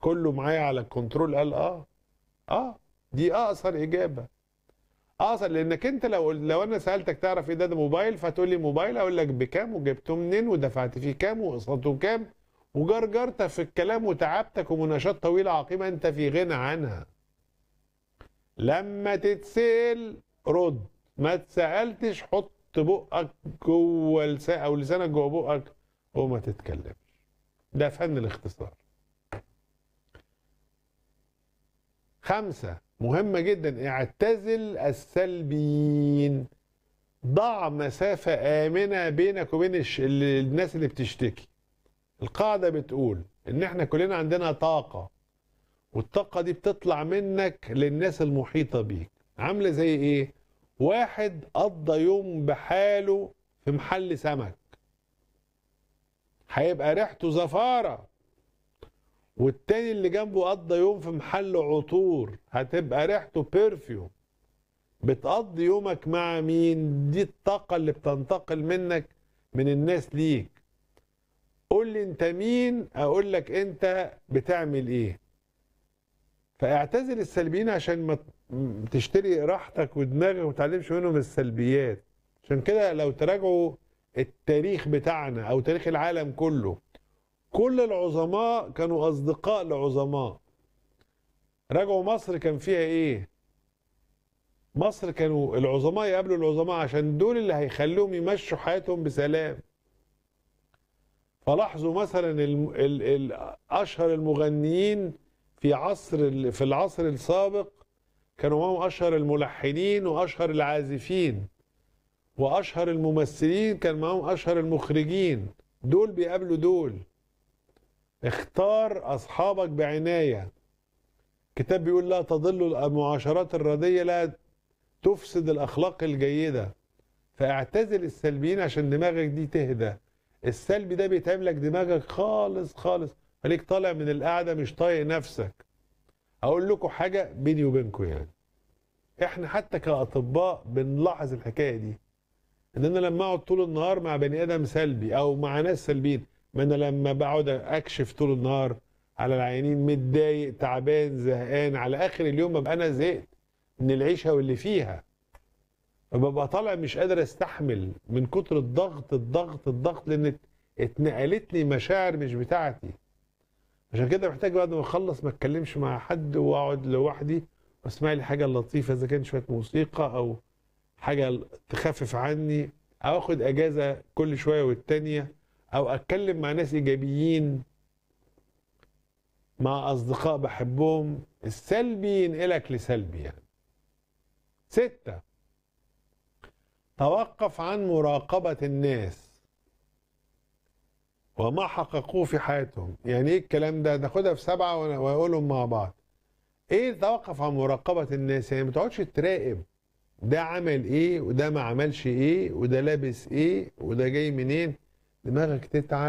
كله معايا على الكنترول قال اه اه دي اقصر اجابه اقصر لانك انت لو لو انا سالتك تعرف ايه ده, ده موبايل فتقول لي موبايل اقول لك بكام وجبته منين ودفعت فيه كام وقسطه كام وجرجرت في الكلام وتعبتك ومناقشات طويله عقيمه انت في غنى عنها لما تتسال رد ما اتسالتش حط بقك جوه لسان او لسانك جوه بقك وما تتكلمش ده فن الاختصار خمسة مهمة جدا اعتزل السلبيين ضع مسافة آمنة بينك وبين الش... ال- الناس اللي بتشتكي القاعدة بتقول إن إحنا كلنا عندنا طاقة والطاقة دي بتطلع منك للناس المحيطة بيك عاملة زي إيه؟ واحد قضى يوم بحاله في محل سمك هيبقى ريحته زفارة والتاني اللي جنبه قضى يوم في محل عطور هتبقى ريحته بيرفيوم بتقضي يومك مع مين دي الطاقة اللي بتنتقل منك من الناس ليك قول لي انت مين اقول لك انت بتعمل ايه فاعتزل السلبيين عشان ما ت- تشتري راحتك ودماغك وما تتعلمش منهم السلبيات عشان كده لو تراجعوا التاريخ بتاعنا او تاريخ العالم كله كل العظماء كانوا اصدقاء لعظماء راجعوا مصر كان فيها ايه مصر كانوا العظماء يقابلوا العظماء عشان دول اللي هيخلوهم يمشوا حياتهم بسلام فلاحظوا مثلا الم- ال- ال- اشهر المغنيين في عصر ال- في العصر السابق كانوا معاهم اشهر الملحنين واشهر العازفين واشهر الممثلين كان معاهم اشهر المخرجين دول بيقابلوا دول اختار اصحابك بعنايه كتاب بيقول لا تضل المعاشرات الرديه لا تفسد الاخلاق الجيده فاعتزل السلبيين عشان دماغك دي تهدى السلبي ده بيتعب لك دماغك خالص خالص خليك طالع من القعده مش طايق نفسك اقول لكم حاجه بيني وبينكم يعني احنا حتى كاطباء بنلاحظ الحكايه دي ان انا لما اقعد طول النهار مع بني ادم سلبي او مع ناس سلبيين ما انا لما بقعد اكشف طول النهار على العيانين متضايق تعبان زهقان على اخر اليوم ببقى انا زهقت من العيشه واللي فيها فببقى طالع مش قادر استحمل من كتر الضغط الضغط الضغط لان اتنقلت لي مشاعر مش بتاعتي عشان كده محتاج بعد ما اخلص ما اتكلمش مع حد واقعد لوحدي واسمع لي حاجه لطيفه اذا كان شويه موسيقى او حاجه تخفف عني او اخد اجازه كل شويه والتانيه او اتكلم مع ناس ايجابيين مع اصدقاء بحبهم السلبي ينقلك لسلبي يعني ستة توقف عن مراقبة الناس وما حققوه في حياتهم يعني ايه الكلام ده ناخدها في سبعة ون- واقولهم مع بعض ايه توقف عن مراقبة الناس يعني ما تقعدش تراقب ده عمل ايه وده ما عملش ايه وده لابس ايه وده جاي منين دماغك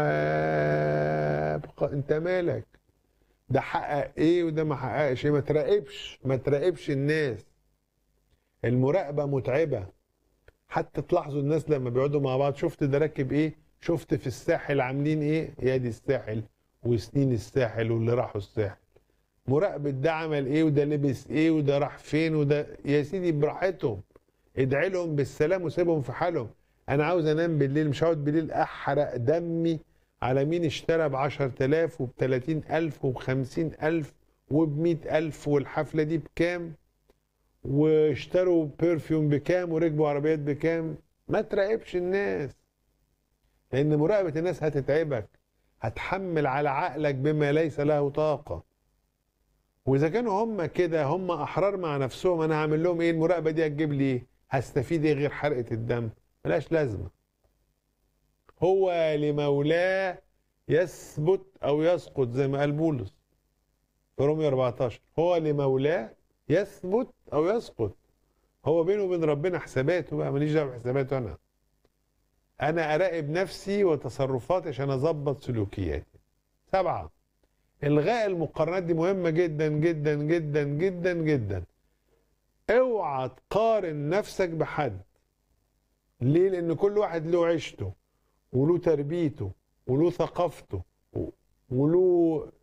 تتعب خ- انت مالك ده حقق ايه وده ما حققش ايه ما تراقبش ما تراقبش الناس المراقبة متعبة حتى تلاحظوا الناس لما بيقعدوا مع بعض شفت ده راكب ايه شفت في الساحل عاملين ايه يا دي الساحل وسنين الساحل واللي راحوا الساحل مراقبة ده عمل ايه وده لبس ايه وده راح فين وده يا سيدي براحتهم ادعي لهم بالسلام وسيبهم في حالهم انا عاوز انام بالليل مش هقعد بالليل احرق دمي على مين اشترى ب 10000 وب 30000 وب 50000 وب 100000 والحفلة دي بكام واشتروا بيرفيوم بكام وركبوا عربيات بكام ما تراقبش الناس لان مراقبة الناس هتتعبك هتحمل على عقلك بما ليس له طاقة واذا كانوا هم كده هم احرار مع نفسهم انا هعمل لهم ايه المراقبة دي هتجيب لي ايه هستفيد ايه غير حرقة الدم ملهاش لازمة هو لمولاه يثبت او يسقط زي ما قال بولس في رومية 14 هو لمولاه يثبت او يسقط هو بينه وبين ربنا حساباته بقى ماليش دعوه بحساباته انا انا اراقب نفسي وتصرفاتي عشان اظبط سلوكياتي سبعه الغاء المقارنات دي مهمه جدا جدا جدا جدا جدا اوعى تقارن نفسك بحد ليه لان كل واحد له عيشته وله تربيته وله ثقافته وله